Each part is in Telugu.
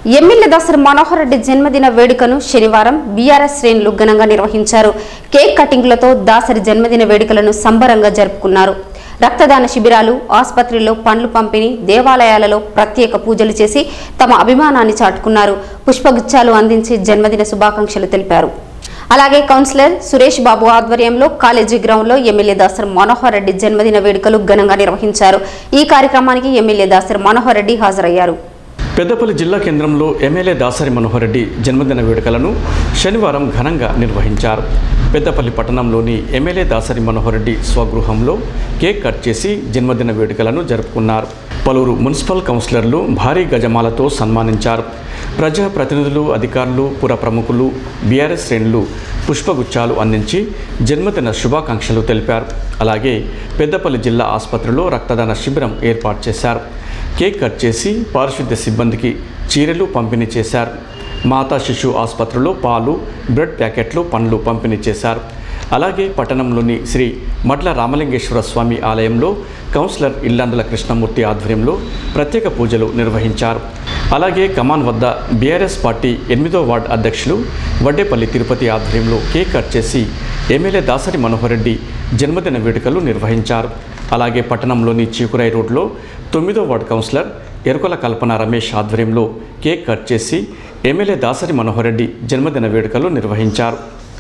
ఎమ్మెల్యే దాసరి మనోహర్ రెడ్డి జన్మదిన వేడుకను శనివారం బీఆర్ఎస్ శ్రేణులు ఘనంగా నిర్వహించారు కేక్ కటింగ్లతో దాసరి జన్మదిన వేడుకలను సంబరంగా జరుపుకున్నారు రక్తదాన శిబిరాలు ఆసుపత్రిలో పండ్లు పంపిణీ దేవాలయాలలో ప్రత్యేక పూజలు చేసి తమ అభిమానాన్ని చాటుకున్నారు పుష్పగుచ్చాలు అందించి జన్మదిన శుభాకాంక్షలు తెలిపారు అలాగే కౌన్సిలర్ సురేష్ బాబు ఆధ్వర్యంలో కాలేజీ గ్రౌండ్లో ఎమ్మెల్యే దాసరి మనోహర్ రెడ్డి జన్మదిన వేడుకలు ఘనంగా నిర్వహించారు ఈ కార్యక్రమానికి ఎమ్మెల్యే దాసరి మనోహర్ రెడ్డి హాజరయ్యారు పెద్దపల్లి జిల్లా కేంద్రంలో ఎమ్మెల్యే దాసరి మనోహర్ రెడ్డి జన్మదిన వేడుకలను శనివారం ఘనంగా నిర్వహించారు పెద్దపల్లి పట్టణంలోని ఎమ్మెల్యే దాసరి మనోహర్ రెడ్డి స్వగృహంలో కేక్ కట్ చేసి జన్మదిన వేడుకలను జరుపుకున్నారు పలువురు మున్సిపల్ కౌన్సిలర్లు భారీ గజమాలతో సన్మానించారు ప్రజా ప్రతినిధులు అధికారులు పుర ప్రముఖులు బీఆర్ఎస్ శ్రేణులు పుష్పగుచ్చాలు అందించి జన్మదిన శుభాకాంక్షలు తెలిపారు అలాగే పెద్దపల్లి జిల్లా ఆసుపత్రిలో రక్తదాన శిబిరం ఏర్పాటు చేశారు కేక్ కట్ చేసి పారిశుద్ధ్య సిబ్బందికి చీరలు పంపిణీ చేశారు మాతా శిశు ఆసుపత్రిలో పాలు బ్రెడ్ ప్యాకెట్లు పండ్లు పంపిణీ చేశారు అలాగే పట్టణంలోని శ్రీ మడ్ల రామలింగేశ్వర స్వామి ఆలయంలో కౌన్సిలర్ ఇల్లందుల కృష్ణమూర్తి ఆధ్వర్యంలో ప్రత్యేక పూజలు నిర్వహించారు అలాగే కమాన్ వద్ద బీఆర్ఎస్ పార్టీ ఎనిమిదో వార్డు అధ్యక్షులు వడ్డేపల్లి తిరుపతి ఆధ్వర్యంలో కేక్ కట్ చేసి ఎమ్మెల్యే దాసరి మనోహర్ రెడ్డి జన్మదిన వేడుకలు నిర్వహించారు అలాగే పట్టణంలోని చీకురాయి రోడ్లో తొమ్మిదో వార్డు కౌన్సిలర్ ఎరుకల కల్పన రమేష్ ఆధ్వర్యంలో కేక్ కట్ చేసి ఎమ్మెల్యే దాసరి మనోహర్ రెడ్డి జన్మదిన వేడుకలు నిర్వహించారు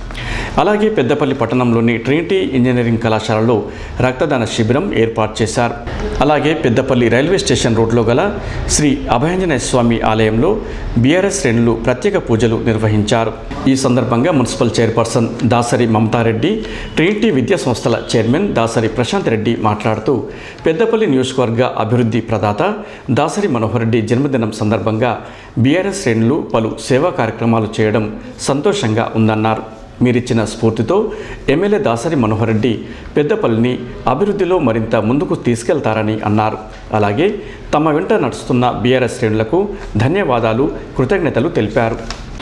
అలాగే పెద్దపల్లి పట్టణంలోని ట్రినిటీ ఇంజనీరింగ్ కళాశాలలో రక్తదాన శిబిరం ఏర్పాటు చేశారు అలాగే పెద్దపల్లి రైల్వే స్టేషన్ రోడ్లో గల శ్రీ అభయాంజనేయ స్వామి ఆలయంలో బీఆర్ఎస్ శ్రేణులు ప్రత్యేక పూజలు నిర్వహించారు ఈ సందర్భంగా municipal chairperson Dasari Mamatha Reddy Trinity విద్యా సంస్థల చైర్మన్ దాసరి ప్రశాంత్ రెడ్డి మాట్లాడుతూ పెద్దపల్లి నియోజకవర్గ అభివృద్ధి ప్రదాత దాసరి మనోహర్ రెడ్డి జన్మదినం సందర్భంగా బీఆర్ఎస్ శ్రేణులు పలు సేవా కార్యక్రమాలు చేయడం సంతోషంగా ఉందన్నారు మీరిచ్చిన స్ఫూర్తితో ఎమ్మెల్యే దాసరి మనోహర్ రెడ్డి పెద్దపల్లిని అభివృద్ధిలో మరింత ముందుకు తీసుకెళ్తారని అన్నారు అలాగే తమ వెంట నడుస్తున్న బీఆర్ఎస్ శ్రేణులకు ధన్యవాదాలు కృతజ్ఞతలు తెలిపారు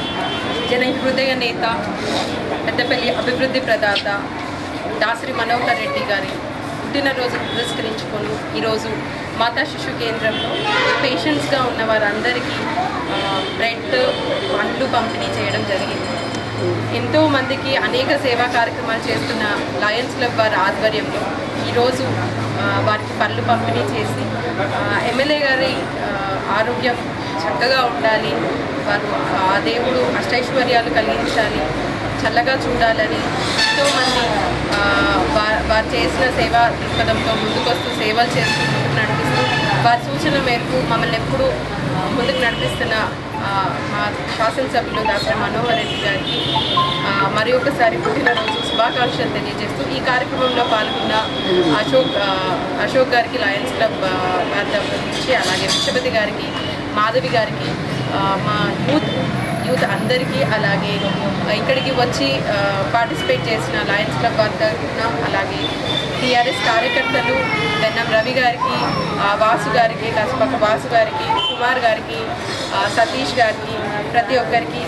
జన హృదయ నేత పెద్దపల్లి అభివృద్ధి ప్రదాత దాసరి మనోహర్ రెడ్డి గారి పుట్టినరోజు పురస్కరించుకొని ఈరోజు మాతా శిశు కేంద్రంలో పేషెంట్స్గా ఉన్న వారందరికీ ఆ, బ్రెడ్ పండ్లు పంపిణీ చేయడం జరిగింది ఎంతో మందికి అనేక సేవా కార్యక్రమాలు చేస్తున్న లయన్స్ క్లబ్ వారి ఆధ్వర్యంలో ఈరోజు ఆ, వారికి పళ్ళు పంపిణీ చేసి ఆ, ఎమ్మెల్యే గారి ఆ, ఆరోగ్యం చక్కగా ఉండాలి వారు ఆ దేవుడు అష్టైశ్వర్యాలు కలిగించాలి చల్లగా చూడాలని ఎంతోమంది ఆ, వా- వారు చేసిన సేవా దృక్పథంతో ముందుకొస్తూ సేవలు చేస్తూ ముందుకు నడిపిస్తూ వారి సూచన మేరకు మమ్మల్ని ఎప్పుడూ ఆ, ముందుకు నడిపిస్తున్న ఆ, మా శాసనసభ్యులు డాక్టర్ మనోహర్ రెడ్డి గారికి ఆ, మరి ఒకసారి పుట్టినరోజు శుభాకాంక్షలు తెలియజేస్తూ ఈ కార్యక్రమంలో పాల్గొన్న అశోక్ ఆ, అశోక్ గారికి లయన్స్ క్లబ్ ఆ, వారి తరఫు నుంచి అలాగే విశ్వపతి గారికి మాధవి గారికి ఆ, మా యూత్ యూత్ అందరికీ అలాగే ఇక్కడికి వచ్చి పార్టిసిపేట్ చేసిన లయన్స్ క్లబ్ వారి తరఫున అలాగే టీఆర్ఎస్ కార్యకర్తలు బెన్నం రవి గారికి ఆ, వాసు గారికి కసపక్క వాసు గారికి కుమార్ గారికి ఆ, సతీష్ గారికి ప్రతి ఒక్కరికి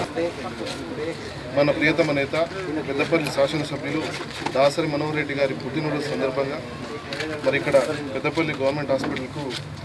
మన ప్రియతమ నేత పెద్దపల్లి శాసనసభ్యులు దాసరి మనోహర్ రెడ్డి గారి పుట్టినరోజు సందర్భంగా మరి ఇక్కడ పెద్దపల్లి గవర్నమెంట్ హాస్పిటల్కు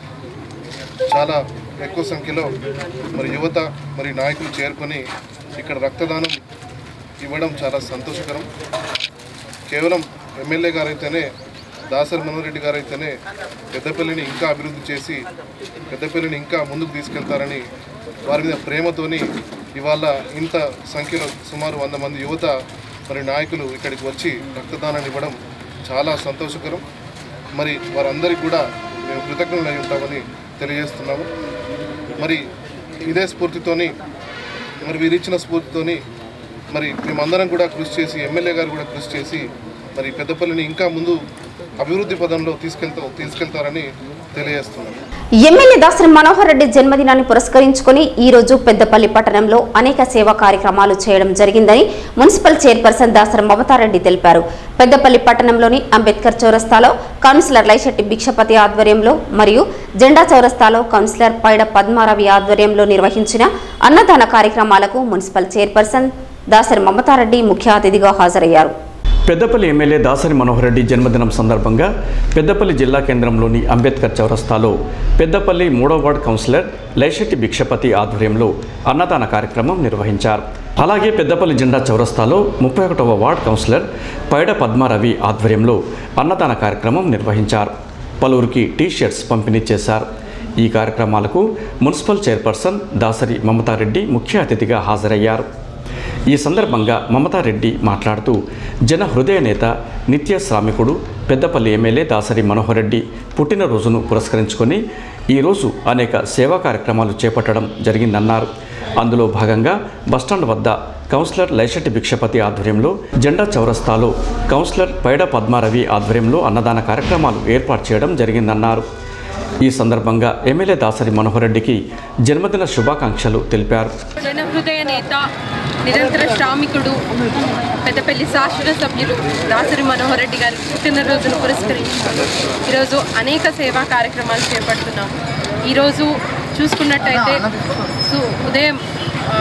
చాలా ఎక్కువ సంఖ్యలో మరి యువత మరి నాయకులు చేరుకొని ఇక్కడ రక్తదానం ఇవ్వడం చాలా సంతోషకరం కేవలం ఎమ్మెల్యే గారైతేనే దాసరి మనోహర్ రెడ్డి గారైతేనే పెద్దపల్లిని ఇంకా అభివృద్ధి చేసి పెద్దపల్లిని ఇంకా ముందుకు తీసుకెళ్తారని వారి మీద ప్రేమతోని ఇవాళ ఇంత సంఖ్యలో సుమారు వంద మంది యువత మరి నాయకులు ఇక్కడికి వచ్చి రక్తదానాన్ని ఇవ్వడం చాలా సంతోషకరం మరి వారందరికీ కూడా మేము కృతజ్ఞులై ఉంటామని తెలియజేస్తున్నాము మరి ఇదే స్ఫూర్తితోని మరి వీరిచ్చిన స్ఫూర్తితోని మరి మేమందరం కూడా కృషి చేసి ఎమ్మెల్యే గారు కూడా కృషి చేసి మరి పెద్దపల్లిని ఇంకా ముందు అభివృద్ధి పదంలో తీసుకెళ్తా తీసుకెళ్తారని తెలియజేస్తున్నాం ఎమ్మెల్యే దాసరి మనోహర్ రెడ్డి జన్మదినాన్ని పురస్కరించుకొని ఈ రోజు పెద్దపల్లి పట్టణంలో అనేక సేవా కార్యక్రమాలు చేయడం జరిగిందని మున్సిపల్ చైర్పర్సన్ దాసరి మమతారెడ్డి తెలిపారు పెద్దపల్లి పట్టణంలోని అంబేద్కర్ చౌరస్తాలో కౌన్సిలర్ లైశెట్టి భిక్షపతి ఆధ్వర్యంలో మరియు జెండా చౌరస్తాలో కౌన్సిలర్ పైడ పద్మారవి ఆధ్వర్యంలో నిర్వహించిన అన్నదాన కార్యక్రమాలకు మున్సిపల్ చైర్పర్సన్ దాసరి మమతారెడ్డి ముఖ్య అతిథిగా హాజరయ్యారు పెద్దపల్లి ఎమ్మెల్యే దాసరి మనోహర్ రెడ్డి జన్మదినం సందర్భంగా పెద్దపల్లి జిల్లా కేంద్రంలోని అంబేద్కర్ చౌరస్తాలో పెద్దపల్లి మూడో వార్డు కౌన్సిలర్ లైశెట్టి భిక్షపతి ఆధ్వర్యంలో అన్నదాన కార్యక్రమం నిర్వహించారు అలాగే పెద్దపల్లి జెండా చౌరస్తాలో ముప్పై ఒకటవ వార్డు కౌన్సిలర్ పైడ పద్మారవి ఆధ్వర్యంలో అన్నదాన కార్యక్రమం నిర్వహించారు పలువురికి టీ షర్ట్స్ పంపిణీ చేశారు ఈ కార్యక్రమాలకు మున్సిపల్ చైర్పర్సన్ దాసరి మమతారెడ్డి ముఖ్య అతిథిగా హాజరయ్యారు ఈ సందర్భంగా మమతారెడ్డి మాట్లాడుతూ జన హృదయ నేత నిత్య శ్రామికుడు పెద్దపల్లి ఎమ్మెల్యే దాసరి మనోహర్ రెడ్డి పుట్టినరోజును పురస్కరించుకొని ఈరోజు అనేక సేవా కార్యక్రమాలు చేపట్టడం జరిగిందన్నారు అందులో భాగంగా బస్టాండ్ వద్ద కౌన్సిలర్ లైశెట్టి భిక్షపతి ఆధ్వర్యంలో జెండా చౌరస్తాలో కౌన్సిలర్ పైడ పద్మారవి ఆధ్వర్యంలో అన్నదాన కార్యక్రమాలు ఏర్పాటు చేయడం జరిగిందన్నారు ఈ సందర్భంగా ఎమ్మెల్యే దాసరి మనోహర్ రెడ్డికి జన్మదిన శుభాకాంక్షలు తెలిపారు జన హృదయ నేత నిరంతర శ్రామికుడు పెద్దపల్లి శాసనసభ్యులు దాసరి మనోహర్ రెడ్డి గారి పుట్టినరోజును పురస్కరించుకొని ఈరోజు అనేక సేవా కార్యక్రమాలు చేపడుతున్నాం ఈరోజు చూసుకున్నట్టయితే సు- ఉదయం ఆ,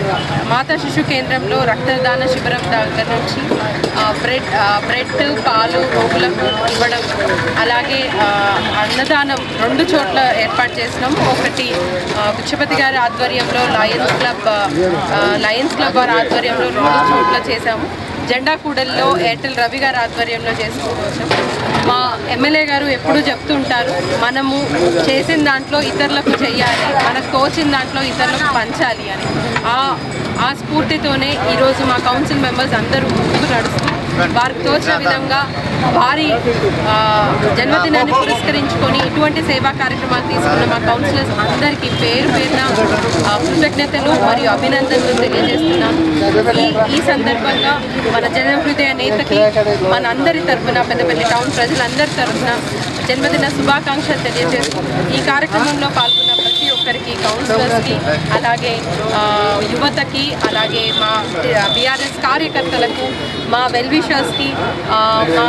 మాతా శిశు కేంద్రంలో రక్తదాన శిబిరం దగ్గర నుంచి ఆ, బ్రెడ్ ఆ, బ్రెడ్ పాలు రోగులకు ఇవ్వడం అలాగే ఆ, అన్నదానం రెండు చోట్ల ఏర్పాటు చేసినాం ఒకటి ఆ, భిక్షపతి గారి ఆధ్వర్యంలో లయన్స్ క్లబ్ ఆ, లయన్స్ క్లబ్ వారి ఆధ్వర్యంలో రెండు చోట్ల చేశాము జెండా కూడల్లో ఎయిర్టెల్ రవి గారి ఆధ్వర్యంలో చేసుకోవచ్చు మా ఎమ్మెల్యే గారు ఎప్పుడూ చెప్తుంటారు మనము చేసిన దాంట్లో ఇతరులకు చెయ్యాలి మనకు తోచిన దాంట్లో ఇతరులకు పంచాలి అని ఆ ఆ స్ఫూర్తితోనే ఈరోజు మా కౌన్సిల్ మెంబర్స్ అందరూ ముందుకు నడుస్తూ వారికి తోచిన విధంగా వారి ఆ, జన్మదినాన్ని పురస్కరించుకొని ఇటువంటి సేవా కార్యక్రమాలు తీసుకున్న మా కౌన్సిలర్స్ అందరికీ పేరు పేరున ఆ, కృతజ్ఞతలు మరియు అభినందనలు తెలియజేస్తున్నాం ఈ ఈ సందర్భంగా మన జన హృదయ నేతకి మన అందరి తరఫున పెద్దపల్లి టౌన్ ప్రజలందరి తరఫున జన్మదిన శుభాకాంక్షలు తెలియజేస్తూ ఈ కార్యక్రమంలో పాల్గొన్న ప్రతి ఒక్కరికి కౌన్సిలర్స్కి అలాగే ఆ, యువతకి అలాగే మా బీఆర్ఎస్ కార్యకర్తలకు మా వెల్ విషర్స్కి మా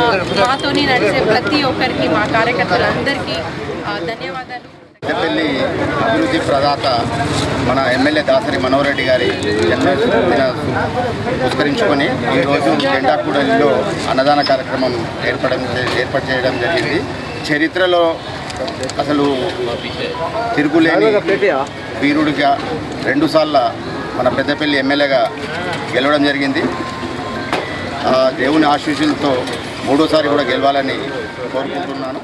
మాతోని నడిచే ప్రతి ఒక్కరికి మా కార్యకర్తలందరికీ ఆ, ధన్యవాదాలు పెద్దపల్లి అభివృద్ధి ప్రదాత మన ఎమ్మెల్యే దాసరి మనోహర్ రెడ్డి గారి జన్మదిన పురస్కరించుకొని ఈరోజు జెండాకూడలిలో అన్నదాన కార్యక్రమం ఏర్పడడం ఏర్పాటు చేయడం జరిగింది చరిత్రలో అసలు తిరుగులేని వీరుడిగా రెండుసార్ల మన పెద్దపల్లి ఎమ్మెల్యేగా గెలవడం జరిగింది ఆ దేవుని ఆశీస్సులతో మూడోసారి కూడా గెలవాలని కోరుకుంటున్నాను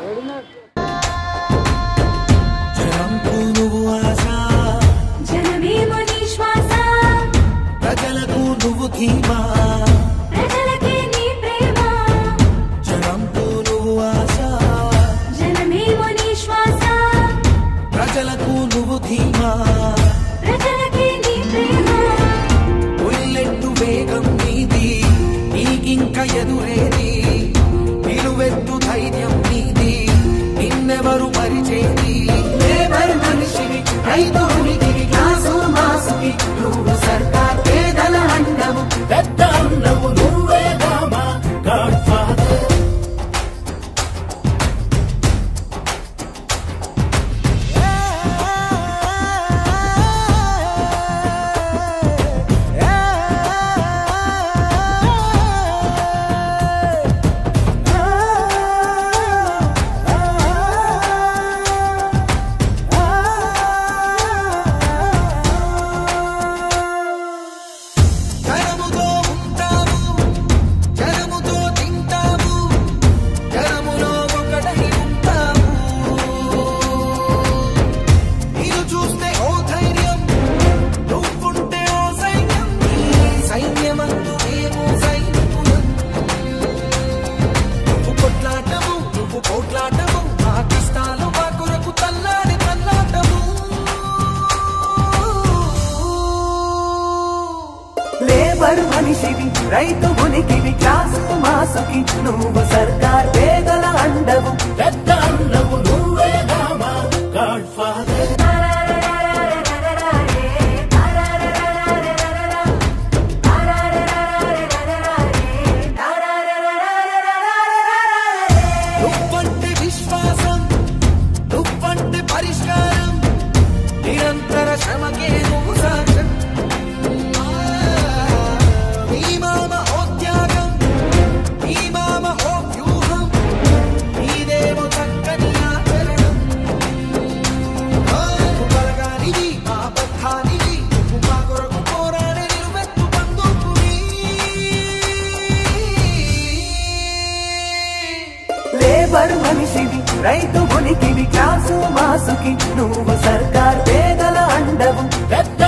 జనంపు నువ్వు ఆశ జనమేమో నీ శ్వాస ప్రజలకు నువ్వు ధీమా ప్రజలకే నీ ప్రేమ జనంపు నువ్వు ఆశ జనమేమో నీ శ్వాస ప్రజలకు నువ్వు ధీమా ప్రజలకే నీ ప్రేమ ఉల్లెట్టు వేగం నీది నీకింక ఎదురేది నిలువెత్తు ధైర్యం నీది నిన్నెవరు పరిచేది లేబర్ మనిషివి రైతు ఉనికివి క్లాసు మాసువి నువ్వు సర్కార్ పేదల అండవు పెద్ద అన్నవు నువ్వే రామా గాడ్ ఫాదర్ జనముతో ఉంటావు జనముతో తింటావు జనములో ఒకటై ఉంటావు నీరు చూస్తే ఓ ధైర్యం నువ్వుంటే ఓ సైన్యం నీ సైన్యమందు మేము సైనికులం నువ్వు కొట్లాటము నువ్వు పోట్లాటము మా కష్టాలు మా కొరకు తల్లాడి తల్లాటము లేబర్ మనిషివి రైతు ఉనికివి క్లాసు మాసుకి నువ్వు సర్కార్ పేదల అండవు పెద్ద అండవు నువ్వే రామా గాడ్ ఫాదర్ నువ్వంటే విశ్వాసం నువ్వంటే పరిష్కారం నిరంతర శ్రమకే నువ్వు సాక్ష్యం నీ మామ ఓ త్యాగం రైతు ఉనికిని క్లాసు మాసుకి నువ్వు సర్కార్ పేదల అండవు పెద్ద